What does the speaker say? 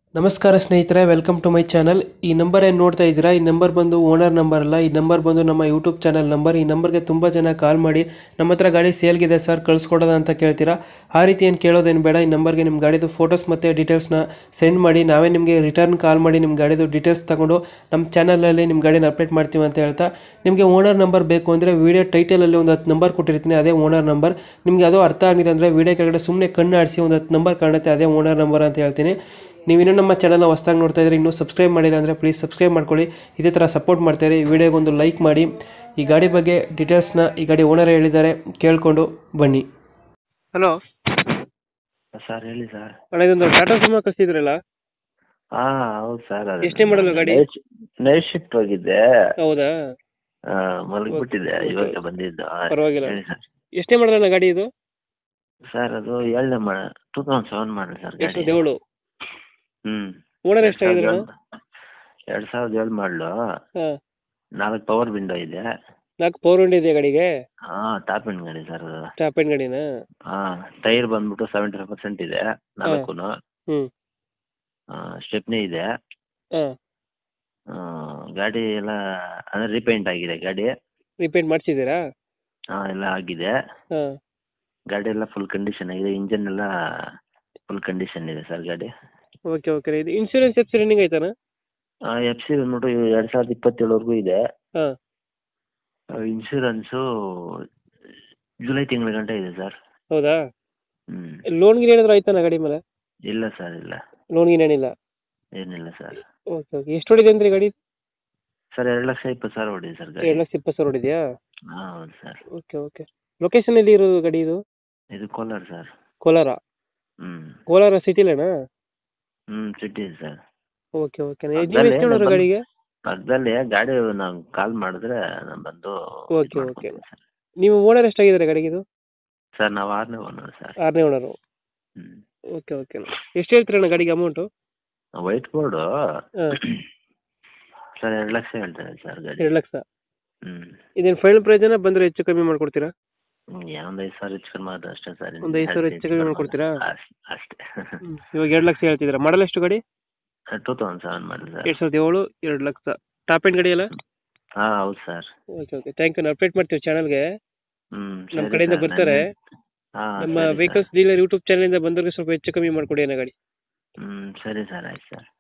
ನಮಸ್ಕಾರ ಸ್ನೇಹಿತರೆ welcome to my channel ಈ ನಂಬರ್ ಏನು ನೋಡ್ತಾ ಇದ್ದೀರಾ ಈ ನಂಬರ್ ಬಂದು ಓನರ್ ನಂಬರ್ ಅಲ್ಲ ಈ ನಂಬರ್ ಬಂದು ನಮ್ಮ ಯೂಟ್ಯೂಬ್ ಚಾನಲ್ ನಂಬರ್ ಈ ನಂಬರ್ಗೆ ತುಂಬ ಜನ ಕಾಲ್ ಮಾಡಿ ನಮ್ಮ ಹತ್ರ ಗಾಡಿ ಸೇಲ್ಗಿದೆ ಸರ್ ಕಳಿಸ್ಕೊಡೋದ ಅಂತ ಕೇಳ್ತೀರಾ ಆ ರೀತಿ ಏನು ಕೇಳೋದೇನು ಬೇಡ ಈ ನಂಬರ್ಗೆ ನಿಮ್ಮ ಗಾಡಿದು ಫೋಟೋಸ್ ಮತ್ತು ಡೀಟೇಲ್ಸ್ನ ಸೆಂಡ್ ಮಾಡಿ ನಾವೇ ನಿಮಗೆ ರಿಟರ್ನ್ ಕಾಲ್ ಮಾಡಿ ನಿಮ್ಮ ಗಾಡಿದು ಡೀಟೇಲ್ಸ್ ತಗೊಂಡು ನಮ್ಮ ಚಾನಲಲ್ಲಿ ನಿಮ್ಮ ಗಾಡಿನ ಅಪ್ಡೇಟ್ ಮಾಡ್ತೀವಿ ಅಂತ ಹೇಳ್ತಾ ನಿಮಗೆ ಓನರ್ ನಂಬರ್ ಬೇಕು ಅಂದರೆ ವೀಡಿಯೋ ಟೈಟಲಲ್ಲಿ ಒಂದು ಹತ್ತು ನಂಬರ್ ಕೊಟ್ಟಿರ್ತೀನಿ ಅದೇ ಓನರ್ ನಂಬರ್ ನಿಮಗೆ ಅದು ಅರ್ಥ ಆಗಿಲ್ಲ ಅಂದರೆ ವೀಡಿಯೋ ಕೆಳಗಡೆ ಸುಮ್ಮನೆ ಕಣ್ಣು ಆಡಿಸಿ ಒಂದು ಹತ್ತು ನಂಬರ್ ಕಾಣುತ್ತೆ ಅದೇ ಓನರ್ ನಂಬರ್ ಅಂತ ಹೇಳ್ತೀನಿ ನೀವು ಇನ್ನೂ ನಮ್ಮ ಚಾನಲ್ನ ಹೊಸ್ದಾಗಿ ನೋಡ್ತಾ ಇದ್ರೆ ಇನ್ನೂ ಸಬ್ಸ್ಕ್ರೈಬ್ ಮಾಡಿಲ್ಲ ಅಂದರೆ ಪ್ಲೀಸ್ ಸಬ್ಸ್ಕ್ರೈಬ್ ಮಾಡ್ಕೊಳ್ಳಿ ಇದೇ ಥರ ಸಪೋರ್ಟ್ ಮಾಡ್ತಾರೆ ಈ ವಿಡಿಯೋಗೊಂದು ಲೈಕ್ ಮಾಡಿ ಈ ಗಾಡಿ ಬಗ್ಗೆ ಡೀಟೇಲ್ಸ್ನ ಈ ಗಾಡಿ ಓನರ್ ಹೇಳಿದ್ದಾರೆ ಕೇಳಿಕೊಂಡು ಬನ್ನಿ ಹಲೋ ಸರ್ ಹೇಳಿ ಸರ್ ಅಣ್ಣ ಇದೊಂದು ಟಾಟಾ ಸುಮಾ ಕಳಿಸಿದ್ರಲ್ಲ ಹಾ ಹೌದು ಸರ್ ಎಷ್ಟನೇ ಮಾಡಲು ಗಾಡಿ? ನೈಟ್ ಶಿಫ್ಟ್ ಹೋಗಿದ್ದೆ ಹೌದಾ ಆ, ಮಲಗ್ಬಿಟ್ಟಿದ್ದೆ ಇವಾಗ ಬಂದಿದ್ದು ಆ, ಪರವಾಗಿಲ್ಲ. ಹೇಳಿ ಸರ್ ಎಷ್ಟೇ ಮಾಡಲ್ಲ ಗಾಡಿ ಇದು ಸರ್ ಅದು ಏಳನೇ ಮಾಡ ಟೂ ತೌಸಂಡ್ ಸೆವೆನ್ ಮಾಡಿ ಸರ್ ಎಷ್ಟು ಗಾಡಿ ದೇವಳು ಹ್ಮ್ ಓನರ್ ಎರಡ್ ಸಾವಿರದ ಎಷ್ಟಾಗಿದ್ರು ಏಳು- ಎರಡ್ ಸಾವಿರದ ಏಳು ಮಾಡಲು ಹಾಂ ನಾಲ್ಕು ಪವರ್ ವಿಂಡೋ ಇದೆ ನಾಲ್ಕು ಫೋರ್ ವಿಂಡ್ ಇದೆ ಗಾಡಿಗೆ ಹಾ ಟಾಪ್ ಎಂಡ್ ಗಾಡಿ ಸರ್ ಅದು ಟಾಪ್ ಎಂಡ್ ಗಾಡಿನಾ ಹಾ ಟೈರ್ ಬಂದ್ಬಿಟ್ಟು ಸೆವೆಂಟಿ ಫೈವ್ ಪರ್ಸೆಂಟ್ ಇದೆ ನಾಲ್ಕು ಹ್ಞೂ ಸ್ಟೆಪ್ನಿ ಇದೆ ಹಾಂ ಆ, ಗಾಡಿ ಎಲ್ಲ ಅಂದ್ರೆ ರಿಪೇಂಟ್ ಆಗಿದೆ ಗಾಡಿ ರಿಪೇಂಟ್ ಮಾಡಿಸಿದ್ದೀರಾ ಹಾ ಎಲ್ಲ ಆಗಿದೆ ಹಾಂ ಗಾಡಿ ಎಲ್ಲ ಫುಲ್ ಕಂಡೀಷನ್ ಆಗಿದೆ ಇಂಜನ್ ಎಲ್ಲ ಫುಲ್ ಕಂಡೀಷನ್ ಇದೆ ಸರ್ ಗಾಡಿ ಓಕೆ ಓಕೆ ಇದು ಇನ್ಶೂರೆನ್ಸ್ ಎಫ್ಸಿ ರನ್ನಿಂಗ್ ಆಯ್ತಾನ ಎಫ್ ಸಿ ಬಂದ್ಬಿಟ್ಟು ಎರಡು ಸಾವಿರದ ಇಪ್ಪತ್ತೇಳವರೆಗೂ ಇದೆ ಹಾಂ ಇನ್ಶೂರೆನ್ಸು ಜುಲೈ ತಿಂಗಳ ಗಂಟೆ ಇದೆ ಸರ್ ಹೌದಾ ಹ್ಮ್ ಲೋನ್ ಗಿನ್ ಏನಾದ್ರು ಆಯ್ತಾನ ಗಾಡಿ ಮೇಲೆ ಇಲ್ಲ ಸರ್ ಇಲ್ಲ ಲೋನ್ ಗಿನ್ ಏನಿಲ್ಲ ಏನಿಲ್ಲ ಸರ್ ಓಕೆ ಓಕೆ ಎಷ್ಟು ಹೊಡಿದೆ ಅಂದ್ರೆ ಗಾಡಿ ಸರ್ ಎರಡು ಲಕ್ಷ ಇಪ್ಪತ್ತು ಸಾವಿರ ಹೊಡಿದೆ ಸರ್ ಗಾಡಿ ಎರಡು ಲಕ್ಷ ಇಪ್ಪತ್ತು ಸಾವಿರ ಹೊಡಿದ್ಯಾ ಹಾಂ ಹೌದು ಸರ್ ಓಕೆ ಓಕೆ ಲೊಕೇಶನ್ ಎಲ್ಲಿ ಇರೋದು ಗಾಡಿ ಇದು ಇದು ಕೋಲಾರ ಸರ್ ಕೋಲಾರ ಹ್ಮ್ ಕೋಲಾರ ಸಿಟಿಲೇನಾ ಹ್ಮ್ ಸಿಟಿ ಸರ್ ಓಕೆ ಓಕೆ ನೀವು ಅದ್ರಲ್ಲಿ ಎಷ್ಟು ಹೇಳೋರು ನಮ್ಮ- ಗಾಡಿಗೆ ಪಕ್ಕದಲ್ಲಿ ಗಾಡಿ ನಾವು ಕಾಲ್ ಮಾಡಿದ್ರೆ ನಾನು ಬಂದು Okay, ಇದ್ ಮಾಡ್ಕೊಡ್ತೀನಿ ಸರ್ ನೀವು ಓನರ್ ಎಷ್ಟಾಗಿದ್ದಾರೆ ಗಾಡಿಗೆ ಇದು ಸರ್ ನಾವು ಆರನೇ ಓನರ್ ಸರ್ ಆರನೇ ಓನರು ಹ್ಮ್ ಓಕೆ ಓಕೆ ಎಷ್ಟು ಹೇಳ್ತೀರಣ್ಣ ಗಾಡಿಗೆ ಅಮೌಂಟು ವೈಟ್ ಬೋರ್ಡು ಹಾಂ ಸರ್ ಎರಡು ಲಕ್ಷ ಹೇಳ್ತಾರೆ ಸರ್ ಗಾಡಿ ಎರಡು ಲಕ್ಷ ಹ್ಮ್ ಇದೇನು ಫೈನಲ್ ಪ್ರೈಸನ ಬಂದರೆ ಹೆಚ್ಚು ಕಮ್ಮಿ ಮಾಡ್ಕೊಡ್ತೀರಾ ಹ್ಮ್, ಏನೋ ಒಂದ್ ಐದು ಸಾವಿರ ಹೆಚ್ಚು ಕಡಿಮೆ ಆದ್ರೆ ಅಷ್ಟೇ ಸರ್ ಒಂದ್ ಐದ್ ಸಾವಿರ ಹೆಚ್ಚು ಕಡಿಮೆ ಮಾಡ್ಕೊಡ್ತೀರಾ? ಅಷ್ಟ್- ಅಷ್ಟೇ ಇವಾಗ ಎರಡು ಲಕ್ಷ ಹೇಳ್ತಿದ್ದೀರಾ ಮಾಡಲ್ ಎಷ್ಟು ಗಾಡಿ ಟೂ ತೌಸಂಡ್ ಸೆವೆನ್ ಮಾಡಿ ಸರ್ ಎರಡು ಸಾವಿರದ ಏಳು ಎರಡು ಲಕ್ಷ ಟಾಪ್ ಎಂಡ್ ಗಾಡಿ ಅಲ್ಲ ಹಾ ಹೌದು sir okay okay thank you ನಾವು ಅಪ್ಡೇಟ್ ಮಾಡ್ತೀವಿ ಚಾನಲ್ಗೆ ಹ್ಮ್ ನಮ್ಮ ಸರಿ ಕಡೆಯಿಂದ ಸರ್, ಬರ್ತಾರೆ. ನಾನು- ಹಾ ನಮ್ಮ ಸರಿ ಸರ್. ವೆಹಿಕಲ್ಸ್ ಡೀಲರ್ ಯೂಟ್ಯೂಬ್ ಚಾನಲಿಂದ ಬಂದವ್ರಿಗೆ ಸ್ವಲ್ಪ ಹೆಚ್ಚು ಕಮ್ಮಿ ಮಾಡ್ಕೊಡಿ ಅನ್ನೋ ಗಾಡಿ ಹ್ಮ್ ಸರಿ ಸರ್ ಆಯ್ತು ಸರ್